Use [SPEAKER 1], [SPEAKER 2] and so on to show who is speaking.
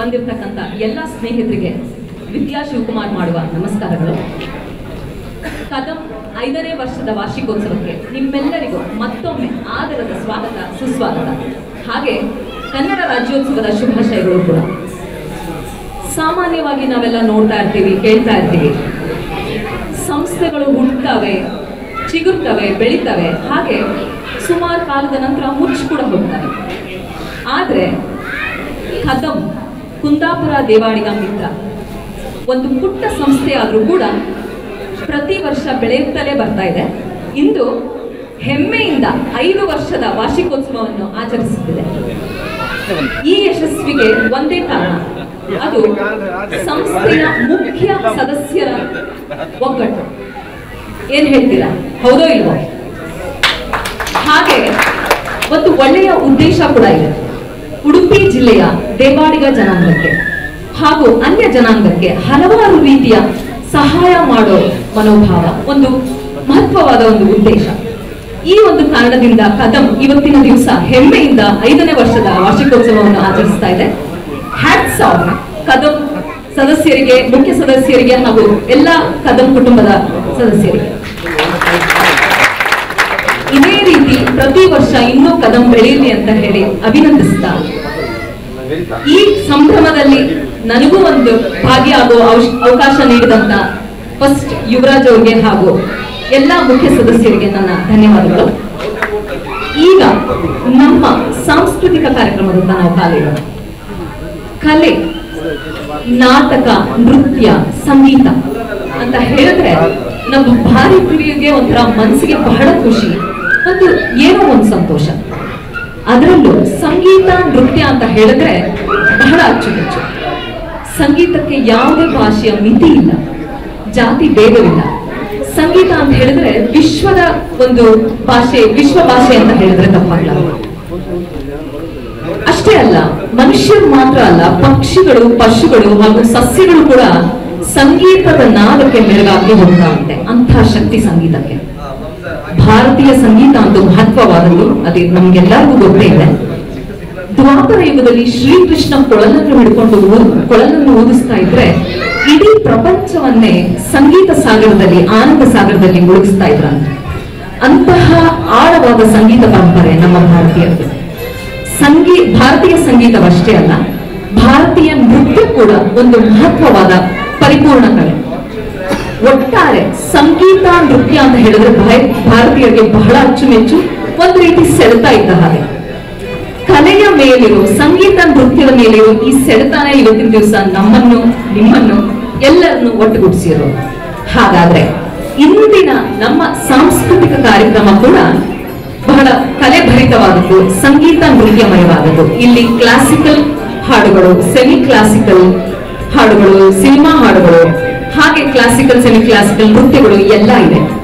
[SPEAKER 1] ಬಂದಿರತಕ್ಕಂಥ ಎಲ್ಲ ಸ್ನೇಹಿತರಿಗೆ ವಿದ್ಯಾ ಶಿವಕುಮಾರ್ ಮಾಡುವ ನಮಸ್ಕಾರಗಳು ಕದಂ ಐದನೇ ವರ್ಷದ ವಾರ್ಷಿಕೋತ್ಸವಕ್ಕೆ ನಿಮ್ಮೆಲ್ಲರಿಗೂ ಮತ್ತೊಮ್ಮೆ ಆದರದ ಸ್ವಾಗತ ಸುಸ್ವಾಗತ ಹಾಗೆ ಕನ್ನಡ ರಾಜ್ಯೋತ್ಸವದ ಶುಭಾಶಯಗಳು ಕೂಡ ಸಾಮಾನ್ಯವಾಗಿ ನಾವೆಲ್ಲ ನೋಡ್ತಾ ಇರ್ತೀವಿ ಕೇಳ್ತಾ ಇರ್ತೀವಿ ಸಂಸ್ಥೆಗಳು ಹುಟ್ಟುತ್ತವೆ ಚಿಗುರ್ತವೆ ಬೆಳಿತವೆ ಹಾಗೆ ಸುಮಾರು ಕಾಲದ ನಂತರ ಮುಚ್ಚಿ ಕೂಡ ಹೋಗ್ತವೆ ಆದರೆ ಕದಂ ಕುಂದಾಪುರ ದೇವಾಡಿಗ ಮಿತ್ರ ಒಂದು ಪುಟ್ಟ ಸಂಸ್ಥೆ ಆದರೂ ಕೂಡ ಪ್ರತಿ ವರ್ಷ ಬೆಳೆಯುತ್ತಲೇ ಬರ್ತಾ ಇದೆ ಇಂದು ಹೆಮ್ಮೆಯಿಂದ ಐದು ವರ್ಷದ ವಾರ್ಷಿಕೋತ್ಸವವನ್ನು ಆಚರಿಸುತ್ತಿದೆ ಈ ಯಶಸ್ವಿಗೆ ಒಂದೇ ಕಾರಣ ಅದು ಸಂಸ್ಥೆಯ ಮುಖ್ಯ ಸದಸ್ಯರ ಒಗ್ಗಟ್ಟು ಏನ್ ಹೇಳ್ತೀರಾ ಹೌದೋ ಇಲ್ವೋ ಹಾಗೆ ಒಂದು ಒಳ್ಳೆಯ ಉದ್ದೇಶ ಕೂಡ ಇದೆ ಉಡುಪಿ ಜಿಲ್ಲೆಯ ದೇವಾಡಿಗ ಜನಾಂಗಕ್ಕೆ ಹಾಗೂ ಅನ್ಯ ಜನಾಂಗಕ್ಕೆ ಹಲವಾರು ರೀತಿಯ ಸಹಾಯ ಮಾಡೋ ಮನೋಭಾವ ಒಂದು ಮಹತ್ವವಾದ ಒಂದು ಉದ್ದೇಶ ಈ ಒಂದು ಕಾರಣದಿಂದ ಕದಂ ಇವತ್ತಿನ ದಿವಸ ಹೆಮ್ಮೆಯಿಂದ ಐದನೇ ವರ್ಷದ ವಾರ್ಷಿಕೋತ್ಸವವನ್ನು ಆಚರಿಸ್ತಾ ಇದೆ ಹ್ಯಾಟ್ಸ್ ಆಫ್ ಕದಂ ಸದಸ್ಯರಿಗೆ ಮುಖ್ಯ ಸದಸ್ಯರಿಗೆ ಹಾಗೂ ಎಲ್ಲ ಕದಂ ಕುಟುಂಬದ ಸದಸ್ಯರಿಗೆ ಇದೇ ರೀತಿ ಪ್ರತಿ ವರ್ಷ ಇನ್ನೂ ಕದಂ ಬೆಳೆಯಲಿ ಅಂತ ಹೇಳಿ ಅಭಿನಂದಿಸ್ತಾ ಈ ಸಂಭ್ರಮದಲ್ಲಿ ನನಗೂ ಒಂದು ಭಾಗಿಯಾಗುವ ಅವಶ್- ಅವಕಾಶ ನೀಡಿದಂತ ಫಸ್ಟ್ ಯುವರಾಜ್ ಅವ್ರಿಗೆ ಹಾಗೂ ಎಲ್ಲ ಮುಖ್ಯ ಸದಸ್ಯರಿಗೆ ನನ್ನ ಧನ್ಯವಾದಗಳು ಈಗ ನಮ್ಮ ಸಾಂಸ್ಕೃತಿಕ ಕಾರ್ಯಕ್ರಮದತ್ತ ನಾವು ಕಾಲಿಡೋಣ ಕಲೆ ನಾಟಕ ನೃತ್ಯ ಸಂಗೀತ ಅಂತ ಹೇಳಿದ್ರೆ ನಮ್ಮ ಭಾರತೀಯರಿಗೆ ಒಂಥರ ಮನಸ್ಸಿಗೆ ಬಹಳ ಖುಷಿ ಮತ್ತು ಏನೋ ಒಂದು ಸಂತೋಷ ಅದರಲ್ಲೂ ಸಂಗೀತ ನೃತ್ಯ ಅಂತ ಹೇಳಿದ್ರೆ ಬಹಳ ಅಚ್ಚುಮೆಚ್ಚು ಸಂಗೀತಕ್ಕೆ ಯಾವುದೇ ಭಾಷೆಯ ಮಿತಿ ಇಲ್ಲ ಜಾತಿ ಭೇದವಿಲ್ಲ ಸಂಗೀತ ಅಂತ ಹೇಳಿದ್ರೆ ವಿಶ್ವದ ಒಂದು ಭಾಷೆ ವಿಶ್ವ ಭಾಷೆ ಅಂತ ಹೇಳಿದ್ರೆ ತಪ್ಪಾಗಲ್ಲ ಅಷ್ಟೇ ಅಲ್ಲ ಮನುಷ್ಯರು ಮಾತ್ರ ಅಲ್ಲ ಪಕ್ಷಿಗಳು ಪಶುಗಳು ಹಾಗೂ ಸಸ್ಯಗಳು ಕೂಡ ಸಂಗೀತದ ನಾದಕ್ಕೆ ಮೆರುಗಾಗಿ ಹೋಗ್ತಾವಂತೆ ಅಂತಹ ಶಕ್ತಿ ಸಂಗೀತಕ್ಕೆ ಭಾರತೀಯ ಸಂಗೀತ ಒಂದು ಮಹತ್ವವಾದದ್ದು ಅದೇ ನಮ್ಗೆಲ್ಲರಿಗೂ ಗೊತ್ತೇ ಇದೆ ದ್ವಾಪರ ಯುಗದಲ್ಲಿ ಶ್ರೀಕೃಷ್ಣ ಕೊಳಲನ್ನು ಹಿಡ್ಕೊಂಡು ಊ- ಕೊಳಲನ್ನು ಊದಿಸ್ತಾ ಇದ್ರೆ ಇಡೀ ಪ್ರಪಂಚವನ್ನೇ ಸಂಗೀತ ಸಾಗರದಲ್ಲಿ ಆನಂದ ಸಾಗರದಲ್ಲಿ ಮುಳುಗಿಸ್ತಾ ಇದ್ರಂತೆ ಅಂತಹ ಆಳವಾದ ಸಂಗೀತ ಪರಂಪರೆ ನಮ್ಮ ಭಾರತೀಯರದು ಸಂಗೀ ಭಾರತೀಯ ಸಂಗೀತವಷ್ಟೇ ಅಲ್ಲ ಭಾರತೀಯ ನೃತ್ಯ ಕೂಡ ಒಂದು ಮಹತ್ವವಾದ ಪರಿಪೂರ್ಣ ಕಲೆ ಒಟ್ಟಾರೆ ಸಂಗೀತ ನೃತ್ಯ ಅಂತ ಹೇಳಿದ್ರೆ ಭಾ- ಭಾರತೀಯರಿಗೆ ಬಹಳ ಅಚ್ಚುಮೆಚ್ಚು ಒಂದು ರೀತಿ ಸೆಳೆತ ಇದ್ದ ಹಾಗೆ ಕಲೆಯ ಮೇಲಿರೋ ಸಂಗೀತ ನೃತ್ಯದ ಮೇಲಿರೋ ಈ ಸೆಳೆತಾನೆ ಇವತ್ತಿನ ದಿವಸ ನಮ್ಮನ್ನು ನಿಮ್ಮನ್ನು ಎಲ್ಲರನ್ನು ಒಟ್ಟುಗೂಡಿಸಿರೋ ಹಾಗಾದ್ರೆ ಇಂದಿನ ನಮ್ಮ ಸಾಂಸ್ಕೃತಿಕ ಕಾರ್ಯಕ್ರಮ ಕೂಡ ಬಹಳ ಕಲೆಭರಿತವಾದದ್ದು ಸಂಗೀತ ನೃತ್ಯಮಯವಾದದ್ದು ಇಲ್ಲಿ ಕ್ಲಾಸಿಕಲ್ ಹಾಡುಗಳು ಸೆಮಿ ಕ್ಲಾಸಿಕಲ್ ಹಾಡುಗಳು ಸಿನಿಮಾ ಹಾಡುಗಳು ಹಾಗೆ ಕ್ಲಾಸಿಕಲ್ ಸೆಮಿ ಕ್ಲಾಸಿಕಲ್ ನೃತ್ಯಗಳು ಎಲ್ಲ ಇದೆ